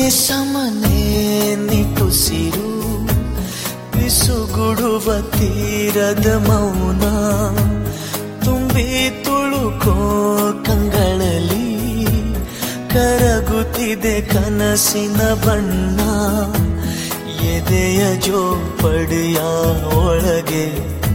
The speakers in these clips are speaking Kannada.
ಸಮನೆ ನಿಟ್ಟುಸಿರು ಬಿಸುಗುಡುವ ತೀರದ ಮೌನ ತುಂಬಿ ತುಳುಕೋ ಕಂಗಳಲ್ಲಿ ಕರಗುತ್ತಿದೆ ಕನಸಿನ ಬಣ್ಣ ಎದೆಯ ಜೋಪಡಿಯ ಒಳಗೆ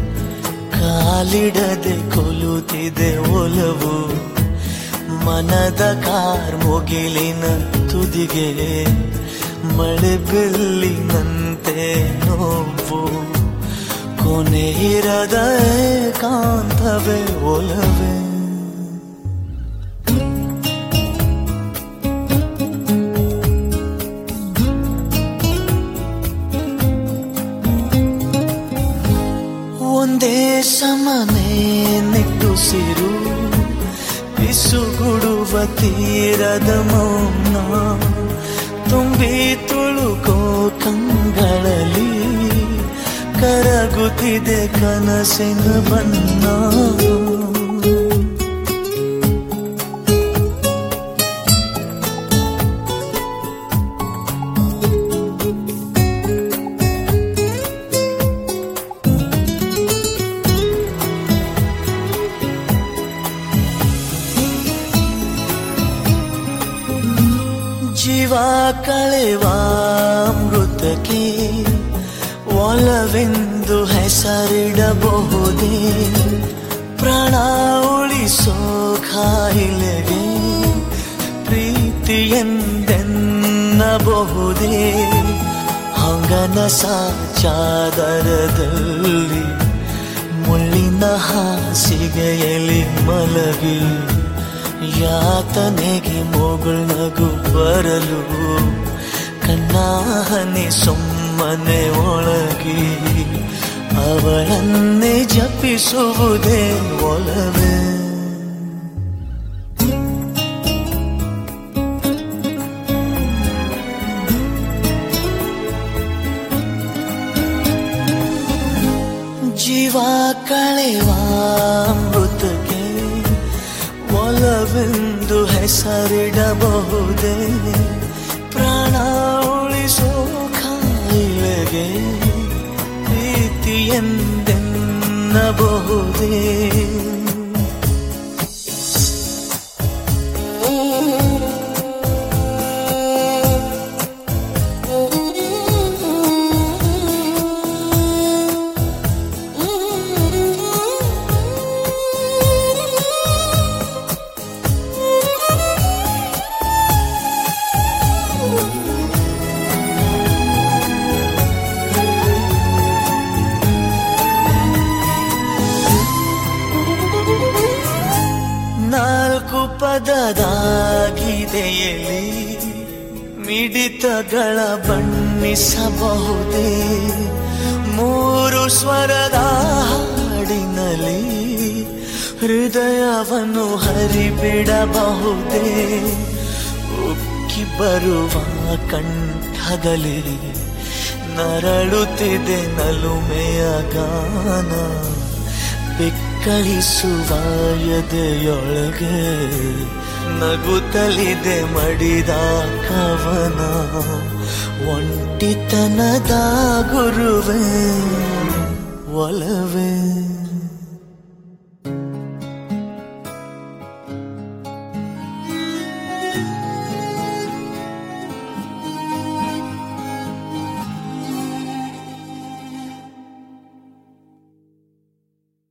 ಕಾಲಿಡದೆ ಕೊಲುತ್ತಿದೆ ಒಲವು ಮನದ ಕಾರ್ ಮುಗಿಲಿನ ತುದಿಗೆ ಮಳೆ ಬಿಲ್ಲಿನಂತೆ ನೋವು ಕೊನೆ ಇರದ ಕಾಂತವೇ ಒಲವೇ ಒಂದೇ ಸಮನೆ ನಿಟ್ಟುಸಿರು ಬಿಸುಗುಡುವ ತೀರದ ಮೌನ ತುಂಬಿ ತುಳುಕೋ ಕಂಗಳಲ್ಲಿ ಕರಗುತ್ತಿದೆ ಕನಸಿನ ಬಣ್ಣ ಜೀವ ಕಳೆವ ಅಮೃತಕ್ಕೆ ಒಲವೆಂದು ಹೆಸರಿಡಬಹುದೇ ಪ್ರಾಣ ಉಳಿಸೋ ಕಾಯಿಲೆಗೆ ಪ್ರೀತಿಯೆಂದೆನ್ನಬಹುದೇ ಹಂಗನ ಸಾಚಾದರದಲ್ಲಿ ಮುಳ್ಳಿನ ಹಾಸಿಗೆಯಲ್ಲಿ ಮಲಗಿ ಯಾತನೆಗೆ ಮೊಗಳನಗು ಬರಲು ಕಣ್ಣಾಹನೆ ಸುಮ್ಮನೆ ಒಳಗಿ ಅವಳನ್ನೇ ಜಪಿಸುವುದೇ ಒಲವೇ ಜೀವ ಕಳೆವ ಅಮೃತಕ್ಕೆ ಒಲವೆಂದು ಹೆಸರಿಡಬಹುದೇ ಪ್ರಾಣ ಉಳಿಸೋ ಕಾಯಿಲೆಗೆ ಪ್ರೀತಿಯೆಂದೆನ್ನಬಹುದೇ ನಾಲ್ಕು ಪದದ ಗೀತೆಯಲ್ಲಿ ಮಿಡಿತಗಳ ಬಣ್ಣಿಸಬಹುದೇ ಮೂರು ಸ್ವರದ ಹಾಡಿನಲ್ಲಿ ಹೃದಯವನ್ನು ಹರಿಬಿಡಬಹುದೇ ಉಕ್ಕಿ ಬರುವ ಕಂಠದಲ್ಲಿ ನರಳುತ್ತಿದೆ ನಲುಮೆಯ ಗಾನ ಬೆಕ್ಕಳಿಸುವ ಎದೆಯೊಳಗೆ ನಗುತ್ತಲಿದೆ ಮಡಿದ ಕವನ ಒಂಟಿತನದ ಗುರುವೇ ಒಲವೇ